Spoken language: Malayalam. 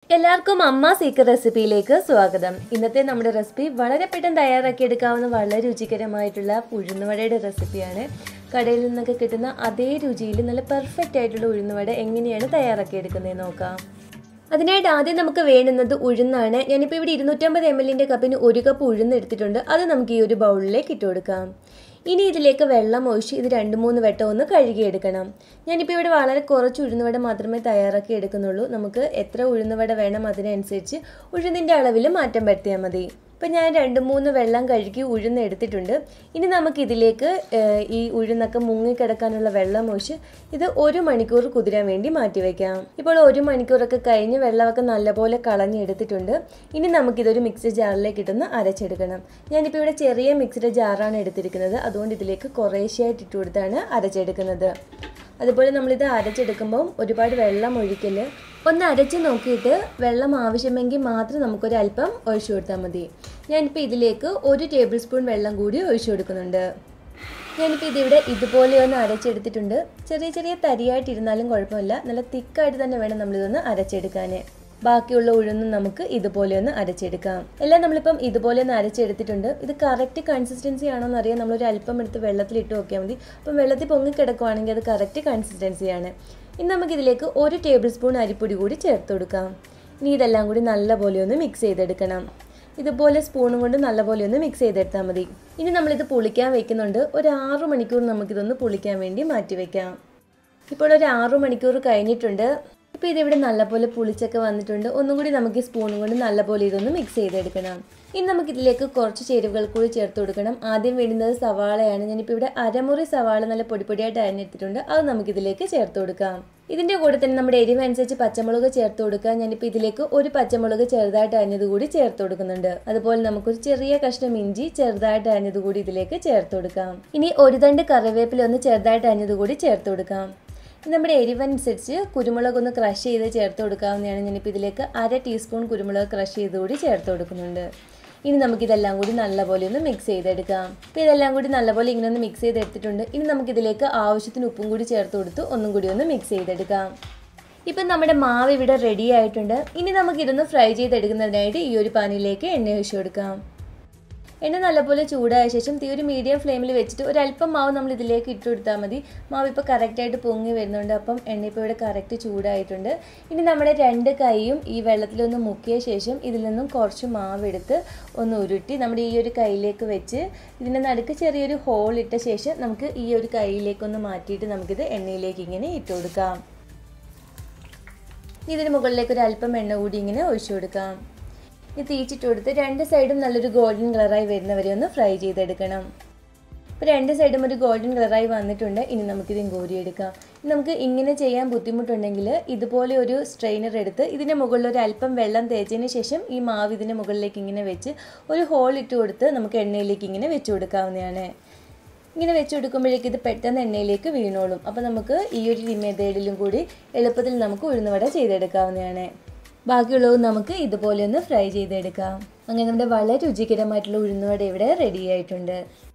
എല്ലാവർക്കും അമ്മ സീക്രട്ട് റെസിപ്പിയിലേക്ക് സ്വാഗതം ഇന്നത്തെ നമ്മുടെ റെസിപ്പി വളരെ പെട്ടെന്ന് തയ്യാറാക്കി എടുക്കാവുന്ന വളരെ രുചികരമായിട്ടുള്ള ഉഴുന്നുവടയുടെ റെസിപ്പിയാണ് കടയിൽ നിന്നൊക്കെ കിട്ടുന്ന അതേ രുചിയിൽ നല്ല പെർഫെക്റ്റ് ആയിട്ടുള്ള ഉഴുന്നുവട എങ്ങനെയാണ് തയ്യാറാക്കി എടുക്കുന്നത് നോക്കാം അതിനായിട്ട് ആദ്യം നമുക്ക് വേണ്ടുന്നത് ഉഴുന്നാണ് ഞാനിപ്പോൾ ഇവിടെ ഇരുന്നൂറ്റമ്പത് എം എല്ലിൻ്റെ കപ്പിന് ഒരു കപ്പ് ഉഴുന്ന് എടുത്തിട്ടുണ്ട് അത് നമുക്ക് ഈ ഒരു ബൗളിലേക്ക് ഇട്ട് കൊടുക്കാം ഇനി ഇതിലേക്ക് വെള്ളം ഒഴിച്ച് ഇത് രണ്ട് മൂന്ന് വട്ടം ഒന്ന് കഴുകിയെടുക്കണം ഞാനിപ്പോൾ ഇവിടെ വളരെ കുറച്ച് ഉഴുന്നുവട മാത്രമേ തയ്യാറാക്കി എടുക്കുന്നുള്ളൂ നമുക്ക് എത്ര ഉഴുന്നുവട വേണം അതിനനുസരിച്ച് ഉഴുന്നിൻ്റെ അളവിൽ മാറ്റം വരുത്തിയാൽ മതി ഇപ്പം ഞാൻ രണ്ട് മൂന്ന് വെള്ളം കഴുകി ഉഴുന്ന് എടുത്തിട്ടുണ്ട് ഇനി നമുക്ക് ഇതിലേക്ക് ഈ ഉഴുന്നൊക്കെ മുങ്ങിക്കിടക്കാനുള്ള വെള്ളം ഒഴിച്ച് ഇത് ഒരു മണിക്കൂർ കുതിരാൻ വേണ്ടി മാറ്റി വയ്ക്കാം ഇപ്പോൾ ഒരു മണിക്കൂറൊക്കെ കഴിഞ്ഞ് വെള്ളമൊക്കെ നല്ലപോലെ കളഞ്ഞെടുത്തിട്ടുണ്ട് ഇനി നമുക്കിതൊരു മിക്സി ജാറിലേക്ക് ഇട്ടൊന്ന് അരച്ചെടുക്കണം ഞാനിപ്പോൾ ഇവിടെ ചെറിയ മിക്സിയുടെ ജാറാണ് എടുത്തിരിക്കുന്നത് അതുകൊണ്ട് ഇതിലേക്ക് കുറേശ്ശെയായിട്ട് ഇട്ട് കൊടുത്താണ് അരച്ചെടുക്കുന്നത് അതുപോലെ നമ്മളിത് അരച്ചെടുക്കുമ്പം ഒരുപാട് വെള്ളം ഒഴിക്കൽ ഒന്ന് അരച്ച് നോക്കിയിട്ട് വെള്ളം ആവശ്യമെങ്കിൽ മാത്രം നമുക്കൊരു അല്പം ഒഴിച്ചു കൊടുത്താൽ മതി ഞാനിപ്പോൾ ഇതിലേക്ക് ഒരു ടേബിൾ സ്പൂൺ വെള്ളം കൂടി ഒഴിച്ചു കൊടുക്കുന്നുണ്ട് ഞാനിപ്പോൾ ഇതിവിടെ ഇതുപോലെ ഒന്ന് അരച്ചെടുത്തിട്ടുണ്ട് ചെറിയ ചെറിയ തരിയായിട്ടിരുന്നാലും കുഴപ്പമില്ല നല്ല തിക്കായിട്ട് തന്നെ വേണം നമ്മളിതൊന്ന് അരച്ചെടുക്കാൻ ബാക്കിയുള്ള ഉഴുന്നും നമുക്ക് ഇതുപോലെ ഒന്ന് അരച്ചെടുക്കാം എല്ലാം നമ്മളിപ്പം ഇതുപോലെ ഒന്ന് അരച്ചെടുത്തിട്ടുണ്ട് ഇത് കറക്റ്റ് കൺസിസ്റ്റൻസി ആണോ എന്ന് അറിയാൻ നമ്മളൊരു അല്പം എടുത്ത് വെള്ളത്തിൽ ഇട്ട് നോക്കിയാൽ മതി അപ്പം വെള്ളത്തിൽ പൊങ്ങി കിടക്കുവാണെങ്കിൽ അത് കറക്റ്റ് കൺസിസ്റ്റൻസിയാണ് ഇനി നമുക്കിതിലേക്ക് ഒരു ടേബിൾ സ്പൂൺ അരിപ്പൊടി കൂടി ചേർത്ത് കൊടുക്കാം ഇനി ഇതെല്ലാം കൂടി നല്ലപോലെ ഒന്ന് മിക്സ് ചെയ്തെടുക്കണം ഇതുപോലെ സ്പൂണും കൊണ്ട് നല്ലപോലെ ഒന്ന് മിക്സ് ചെയ്തെടുത്താൽ മതി ഇനി നമ്മളിത് പുളിക്കാൻ വെക്കുന്നുണ്ട് ഒരു ആറു മണിക്കൂർ നമുക്കിതൊന്ന് പുളിക്കാൻ വേണ്ടി മാറ്റി വെക്കാം ഇപ്പോൾ ഒരു ആറു മണിക്കൂർ കഴിഞ്ഞിട്ടുണ്ട് ഇപ്പോൾ ഇതിവിടെ നല്ലപോലെ പുളിച്ചൊക്കെ വന്നിട്ടുണ്ട് ഒന്നും കൂടി നമുക്ക് ഈ സ്പൂണും കൊണ്ട് നല്ലപോലെ ഇതൊന്ന് മിക്സ് ചെയ്തെടുക്കണം ഇനി നമുക്ക് ഇതിലേക്ക് കുറച്ച് ചേരുവകൾ കൂടി ചേർത്ത് കൊടുക്കണം ആദ്യം വേണ്ടുന്നത് സവാളയാണ് ഞാനിപ്പോൾ ഇവിടെ അരമുറി സവാള നല്ല പൊടിപ്പൊടിയായിട്ട് അരിഞ്ഞെടുത്തിട്ടുണ്ട് അത് നമുക്കിതിലേക്ക് ചേർത്ത് കൊടുക്കാം ഇതിൻ്റെ കൂടെ തന്നെ നമ്മുടെ എരിവ് അനുസരിച്ച് പച്ചമുളക് ചേർത്ത് കൊടുക്കുക ഞാനിപ്പോൾ ഇതിലേക്ക് ഒരു പച്ചമുളക് ചെറുതായിട്ട് അരിഞ്ഞത് കൂടി ചേർത്ത് കൊടുക്കുന്നുണ്ട് അതുപോലെ നമുക്കൊരു ചെറിയ കഷ്ണം ഇഞ്ചി ചെറുതായിട്ട് അരിഞ്ഞത് കൂടി ഇതിലേക്ക് ചേർത്ത് കൊടുക്കാം ഇനി ഒരു തണ്ട് കറിവേപ്പില ഒന്ന് ചെറുതായിട്ട് അരിഞ്ഞത് കൂടി ചേർത്ത് കൊടുക്കാം നമ്മുടെ എരിവനുസരിച്ച് കുരുമുളക് ഒന്ന് ക്രഷ് ചെയ്ത് ചേർത്ത് കൊടുക്കാവുന്നതാണ് ഞാനിപ്പോൾ ഇതിലേക്ക് അര ടീസ്പൂൺ കുരുമുളക് ക്രഷ് ചെയ്ത് കൂടി ചേർത്ത് കൊടുക്കുന്നുണ്ട് ഇനി നമുക്കിതെല്ലാം കൂടി നല്ലപോലെ ഒന്ന് മിക്സ് ചെയ്തെടുക്കാം അപ്പോൾ ഇതെല്ലാം കൂടി നല്ലപോലെ ഇങ്ങനെ ഒന്ന് മിക്സ് ചെയ്തെടുത്തിട്ടുണ്ട് ഇനി നമുക്കിതിലേക്ക് ആവശ്യത്തിന് ഉപ്പും കൂടി ചേർത്ത് കൊടുത്ത് ഒന്നും കൂടി ഒന്ന് മിക്സ് ചെയ്തെടുക്കാം ഇപ്പം നമ്മുടെ മാവ് ഇവിടെ റെഡി ആയിട്ടുണ്ട് ഇനി നമുക്കിതൊന്ന് ഫ്രൈ ചെയ്തെടുക്കുന്നതിനായിട്ട് ഈ ഒരു പാനിലേക്ക് എണ്ണ ഒഴിച്ചു കൊടുക്കാം എണ്ണ നല്ലപോലെ ചൂടായ ശേഷം തീ ഒരു മീഡിയം ഫ്ലെയിമിൽ വെച്ചിട്ട് ഒരല്പം മാവ് നമ്മൾ ഇതിലേക്ക് ഇട്ട് കൊടുത്താൽ മതി മാവ് ഇപ്പോൾ കറക്റ്റായിട്ട് പൊങ്ങി വരുന്നുണ്ട് അപ്പം എണ്ണ ഇപ്പോൾ ഇവിടെ കറക്റ്റ് ചൂടായിട്ടുണ്ട് ഇനി നമ്മുടെ രണ്ട് കൈയും ഈ വെള്ളത്തിലൊന്ന് മുക്കിയ ശേഷം ഇതിൽ നിന്നും കുറച്ച് മാവ് എടുത്ത് ഒന്ന് ഉരുട്ടി നമ്മുടെ ഈ ഒരു കൈയിലേക്ക് വെച്ച് ഇതിൻ്റെ നടുക്ക് ചെറിയൊരു ഹോൾ ഇട്ട ശേഷം നമുക്ക് ഈ ഒരു കൈയിലേക്കൊന്ന് മാറ്റിയിട്ട് നമുക്കിത് എണ്ണയിലേക്ക് ഇങ്ങനെ ഇട്ട് കൊടുക്കാം ഇതിന് മുകളിലേക്ക് ഒരു അല്പം എണ്ണ കൂടി ഇങ്ങനെ ഒഴിച്ചു കൊടുക്കാം ഇത് തീച്ചിട്ട് കൊടുത്ത് രണ്ട് സൈഡും നല്ലൊരു ഗോൾഡൻ കളറായി വരുന്നവരെ ഒന്ന് ഫ്രൈ ചെയ്തെടുക്കണം ഇപ്പോൾ രണ്ട് സൈഡും ഒരു ഗോൾഡൻ കളറായി വന്നിട്ടുണ്ട് ഇനി നമുക്കിത് കോരിയെടുക്കാം നമുക്ക് ഇങ്ങനെ ചെയ്യാൻ ബുദ്ധിമുട്ടുണ്ടെങ്കിൽ ഇതുപോലെ ഒരു സ്ട്രെയിനർ എടുത്ത് ഇതിൻ്റെ മുകളിൽ ഒരു അല്പം വെള്ളം തേച്ചതിന് ശേഷം ഈ മാവ് ഇതിൻ്റെ മുകളിലേക്ക് ഇങ്ങനെ വെച്ച് ഒരു ഹോൾ ഇട്ട് കൊടുത്ത് നമുക്ക് എണ്ണയിലേക്ക് ഇങ്ങനെ വെച്ച് കൊടുക്കാവുന്നതാണ് ഇങ്ങനെ വെച്ച് കൊടുക്കുമ്പോഴേക്ക് ഇത് പെട്ടെന്ന് എണ്ണയിലേക്ക് വീണോളും അപ്പോൾ നമുക്ക് ഈ ഒരു മെത്തേഡിലും കൂടി എളുപ്പത്തിൽ നമുക്ക് ഉഴുന്നുവട ചെയ്തെടുക്കാവുന്നതാണ് ബാക്കിയുള്ളത് നമുക്ക് ഇതുപോലെ ഒന്ന് ഫ്രൈ ചെയ്തെടുക്കാം അങ്ങനെ നമ്മുടെ വളരെ രുചികരമായിട്ടുള്ള ഉഴുന്നുവട ഇവിടെ റെഡി ആയിട്ടുണ്ട്